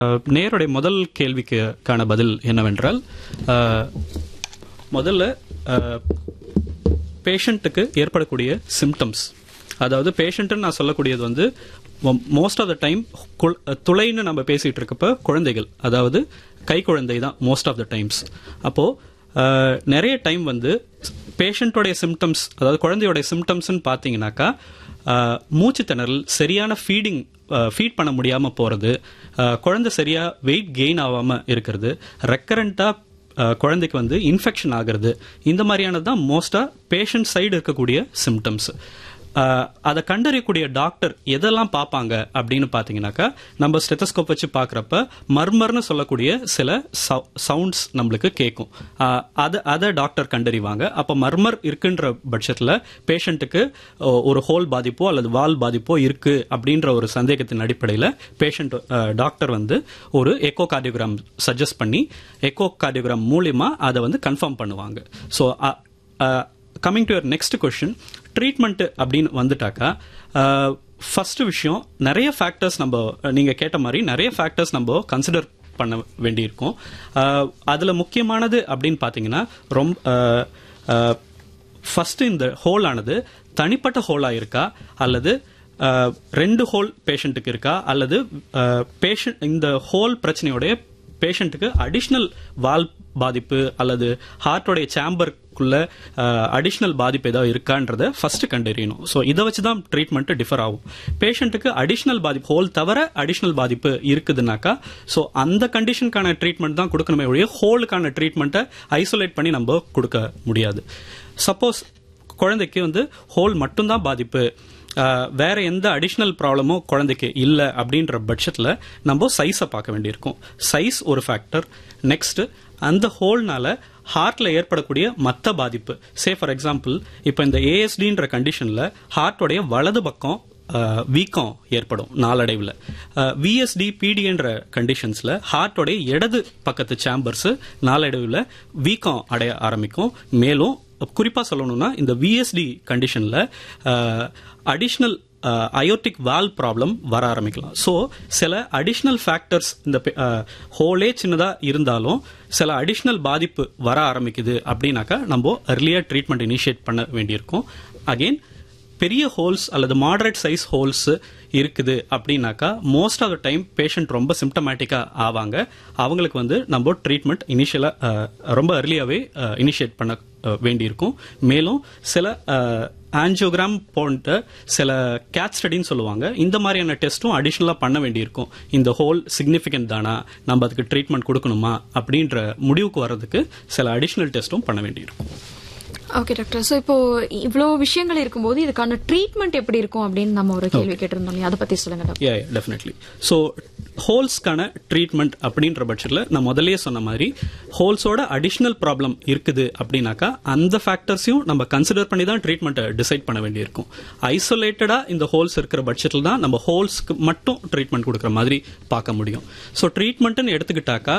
அஹ், நேருடைய முதல் கேள்விக்கான பதில் என்னவென்றால் அஹ், முதல்ல பேஷண்ட்டுக்கு ஏற்படக்கூடிய சிம்டம்ஸ் அதாவது பேஷண்ட்னு நான் சொல்லக்கூடியது வந்து மோஸ்ட் ஆஃப் த டைம் துளைன்னு நம்ம பேசிட்டு இருக்கப்ப குழந்தைகள் அதாவது கை குழந்தை தான் மோஸ்ட் ஆஃப் த டைம்ஸ் அப்போ அஹ், நிறைய டைம் வந்து பேஷண்ட்டோடைய சிம்டம்ஸ் அதாவது குழந்தையோடைய சிம்டம்ஸ்னு பார்த்தீங்கன்னாக்கா அஹ், மூச்சு திணறல் சரியான ஃபீடிங் ஃபீட் பண்ண முடியாமல் போகிறது குழந்தை சரியாக வெயிட் கெயின் ஆகாமல் இருக்கிறது ரெக்கரண்ட்டாக குழந்தைக்கு வந்து இன்ஃபெக்ஷன் ஆகிறது இந்த மாதிரியானது தான் மோஸ்ட்டாக பேஷண்ட் சைடு இருக்கக்கூடிய சிம்டம்ஸ் அதை கண்டறியக்கூடிய டாக்டர் எதெல்லாம் பார்ப்பாங்க அப்படின்னு பார்த்தீங்கன்னாக்கா நம்ம ஸ்டெத்தஸ்கோப் வச்சு பார்க்குறப்ப மர்மர்னு சொல்லக்கூடிய சில சவுண்ட்ஸ் நம்மளுக்கு கேட்கும் அஹ், அதை அதை டாக்டர் கண்டறிவாங்க அப்போ மர்மர் இருக்குன்ற பட்சத்தில் பேஷண்ட்டுக்கு ஒரு ஹோல் பாதிப்போ அல்லது வால் பாதிப்போ இருக்கு அப்படின்ற ஒரு சந்தேகத்தின் அடிப்படையில் பேஷண்ட் டாக்டர் வந்து ஒரு எக்கோ கார்டியோகிராம் சஜஸ்ட் பண்ணி எக்கோ கார்டியோகிராம் மூலியமா அதை வந்து கன்ஃபார்ம் பண்ணுவாங்க so coming to your next question treatment அப்படின்னு வந்துட்டாக்கா ஃபர்ஸ்ட் விஷயம் நிறைய ஃபேக்டர்ஸ் நம்ம நீங்க கேட்ட மாதிரி நிறைய ஃபேக்டர்ஸ் நம்ம கன்சிடர் பண்ண வேண்டியிருக்கும் அஹ், அதுல முக்கியமானது அப்படின்னு பார்த்தீங்கன்னா ரொம்ப ஃபர்ஸ்ட் இந்த ஹோல் ஆனது தனிப்பட்ட ஹோலா இருக்கா அல்லது அஹ், ரெண்டு ஹோல் பேஷண்ட்டுக்கு இருக்கா அல்லது பேஷண்ட் இந்த ஹோல் பிரச்சனையோடைய பேஷண்ட்டுக்கு அடிஷ்னல் வால் பாதிப்பு அல்லது ஹார்ட்டோடைய சேம்பருக்குள்ள அடிஷ்னல் பாதிப்பு ஏதாவது இருக்கான்றத ஃபர்ஸ்ட் கண்டறியணும் ஸோ இதை வச்சு தான் ட்ரீட்மெண்ட் டிஃபர் ஆகும் பேஷண்ட்டுக்கு அடிஷ்னல் பாதிப்பு ஹோல் தவிர அடிஷ்னல் பாதிப்பு இருக்குதுனாக்கா ஸோ அந்த கண்டிஷனுக்கான ட்ரீட்மெண்ட் தான் கொடுக்கணுமே ஒழிய ஹோலுக்கான ட்ரீட்மெண்ட்டை ஐசோலேட் பண்ணி நம்ம கொடுக்க முடியாது சப்போஸ் குழந்தைக்கு வந்து ஹோல் மட்டும்தான் பாதிப்பு ஆஹ், வேற எந்த அடிஷ்னல் ப்ராப்ளமும் குழந்தைக்கு இல்லை அப்படின்ற பட்சத்தில் நம்ம சைஸை பார்க்க வேண்டியிருக்கும் சைஸ் ஒரு ஃபேக்டர் நெக்ஸ்ட் அந்த ஹோல்னால ஹார்ட்ல ஏற்படக்கூடிய மற்ற பாதிப்பு சே ஃபார் எக்ஸாம்பிள் இப்போ இந்த ஏஎஸ்டின்ற கண்டிஷன்ல ஹார்ட்டோடைய வலது பக்கம் ஆஹ், வீக்கம் ஏற்படும் நாளடைவில் விஎஸ்டி பிடிஎன்ற கண்டிஷன்ஸ்ல ஹார்ட்டோடைய இடது பக்கத்து சேம்பர்ஸ் நாளடைவில் வீக்கம் அடைய ஆரம்பிக்கும் மேலும் குறிப்பா சொல்லணும்னா இந்த விஎஸ்டி கண்டிஷன்ல அடிஷ்னல் அயோட்டிக் வால் ப்ராப்ளம் வர ஆரம்பிக்கலாம் ஸோ சில அடிஷ்னல் ஃபேக்டர்ஸ் இந்த ஹோலே சின்னதா இருந்தாலும் சில அடிஷ்னல் பாதிப்பு வர ஆரம்பிக்குது அப்படின்னாக்கா நம்ம earlier ட்ரீட்மெண்ட் இனிஷியேட் பண்ண வேண்டியிருக்கும் அகெயின் பெரிய ஹோல்ஸ் அல்லது மாடரேட் சைஸ் ஹோல்ஸ் இருக்குது அப்படின்னாக்கா most of the time patient ரொம்ப சிம்டமேட்டிக்காக ஆவாங்க அவங்களுக்கு வந்து நம்ம ட்ரீட்மெண்ட் இனிஷியலாக ரொம்ப early-ஆவே இனிஷியேட் பண்ண அஹ், வேண்டியிருக்கும் மேலும் சில ஆன்ஜியோகிராம் போன்ற சில கேட் ஸ்டடின்னு சொல்லுவாங்க இந்த மாதிரியான டெஸ்ட்டும் அடிஷ்னலாக பண்ண வேண்டியிருக்கும் இந்த ஹோல் சிக்னிஃபிகண்ட் தானா நம்ம அதுக்கு ட்ரீட்மெண்ட் கொடுக்கணுமா அப்படின்ற முடிவுக்கு வர்றதுக்கு சில அடிஷ்னல் டெஸ்ட்டும் பண்ண வேண்டியிருக்கும் ஓகே டாக்டர் ஸோ இப்போ இவ்வளோ விஷயங்கள் இருக்கும்போது இதுக்கான ட்ரீட்மெண்ட் எப்படி இருக்கும் அப்படின்னு நம்ம ஒரு கேள்வி கேட்டிருந்தோம் இல்லையா அதை பத்தி சொல்லுங்க டாக்டர் யா டெஃபினெட்லி ஸோ ஹோல்ஸ்க்கான ட்ரீட்மெண்ட் அப்படின்ற பட்சத்தில் நான் முதல்லயே சொன்ன மாதிரி ஹோல்ஸோட அடிஷ்னல் ப்ராப்ளம் இருக்குது அப்படின்னாக்கா அந்த ஃபேக்டர்ஸையும் நம்ம கன்சிடர் பண்ணி தான் ட்ரீட்மெண்ட்டை டிசைட் பண்ண வேண்டியிருக்கும் ஐசோலேட்டடாக இந்த ஹோல்ஸ் இருக்கிற பட்சத்தில் தான் நம்ம ஹோல்ஸ்க்கு மட்டும் ட்ரீட்மெண்ட் கொடுக்குற மாதிரி பார்க்க முடியும் ஸோ ட்ரீட்மெண்ட்னு எடுத்துக்கிட்டாக்கா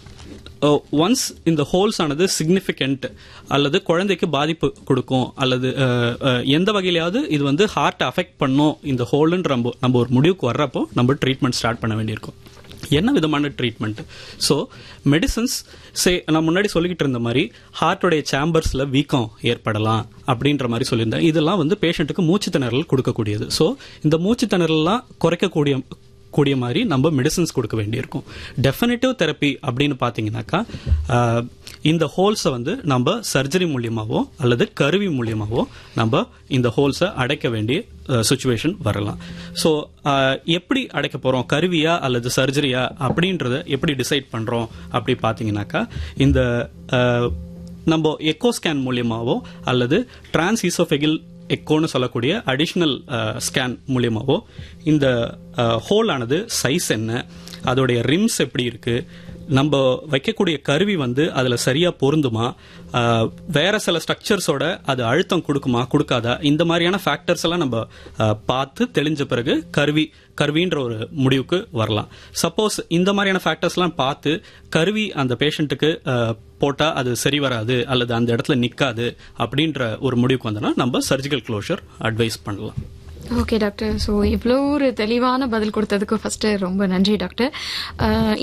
ஒன்ஸ் இந்த ஹோல்ஸ் ஆனது சிக்னிஃபிகண்ட் அல்லது குழந்தைக்கு பாதிப்பு கொடுக்கும் அல்லது அஹ், அஹ், எந்த வகையிலாவது இது வந்து ஹார்ட் அஃபெக்ட் பண்ணும் இந்த ஹோல்ன்ற நம்ம நம்ம ஒரு முடிவுக்கு வர்றப்போ நம்ம ட்ரீட்மெண்ட் ஸ்டார்ட் பண்ண வேண்டியிருக்கும் என்ன விதமான ட்ரீட்மெண்ட் ஸோ மெடிசன்ஸ் சே நான் முன்னாடி சொல்லிக்கிட்டு இருந்த மாதிரி ஹார்ட்டோடைய சேம்பர்ஸில் வீக்கம் ஏற்படலாம் அப்படின்ற மாதிரி சொல்லியிருந்தேன் இதெல்லாம் வந்து பேஷண்ட்டுக்கு மூச்சு திணறல் கொடுக்கக்கூடியது ஸோ இந்த மூச்சு திணறல்லாம் குறைக்கக்கூடிய கூடிய மாதிரி நம்ம மெடிசன்ஸ் கொடுக்க வேண்டியிருக்கும் டெஃபினட்டிவ் தெரப்பி அப்படின்னு பார்த்தீங்கன்னாக்கா ஆஹ், இந்த ஹோல்ஸை வந்து நம்ம சர்ஜரி மூலியமாவோ அல்லது கருவி மூலியமாவோ நம்ம இந்த ஹோல்ஸை அடைக்க வேண்டிய சுச்சுவேஷன் வரலாம் ஸோ எப்படி அடைக்க போகிறோம் கருவியா அல்லது சர்ஜரியா அப்படின்றத எப்படி டிசைட் பண்ணுறோம் அப்படி பார்த்தீங்கன்னாக்கா இந்த ஆஹ், நம்ம எக்கோ ஸ்கேன் மூலியமாவோ அல்லது டிரான்ஸ் ஈசோஃபெகில் எக்கோன்னு சொல்லக்கூடிய அடிஷ்னல் ஸ்கேன் மூலியமாவோ இந்த ஹோல் ஆனது சைஸ் என்ன அதோடைய ரிம்ஸ் எப்படி இருக்கு நம்ம வைக்கக்கூடிய கருவி வந்து அதுல சரியா பொருந்துமா அஹ், வேற சில ஸ்ட்ரக்சர்ஸோட அது அழுத்தம் கொடுக்குமா கொடுக்காதா இந்த மாதிரியான ஃபேக்டர்ஸ் எல்லாம் நம்ம அஹ், பார்த்து தெளிஞ்ச பிறகு கருவி கருவின்ற ஒரு முடிவுக்கு வரலாம் சப்போஸ் இந்த மாதிரியான ஃபேக்டர்ஸ்லாம் பார்த்து கருவி அந்த பேஷண்ட்டுக்கு போட்டா அது சரி வராது அல்லது அந்த இடத்துல நிக்காது அப்படின்ற ஒரு முடிவுக்கு வந்தோம்னா நம்ம சர்ஜிக்கல் க்ளோஷர் அட்வைஸ் பண்ணலாம் ஓகே டாக்டர் ஸோ இவ்வளோ ஒரு தெளிவான பதில் கொடுத்ததுக்கு ஃபர்ஸ்ட் ரொம்ப நன்றி டாக்டர் அஹ்,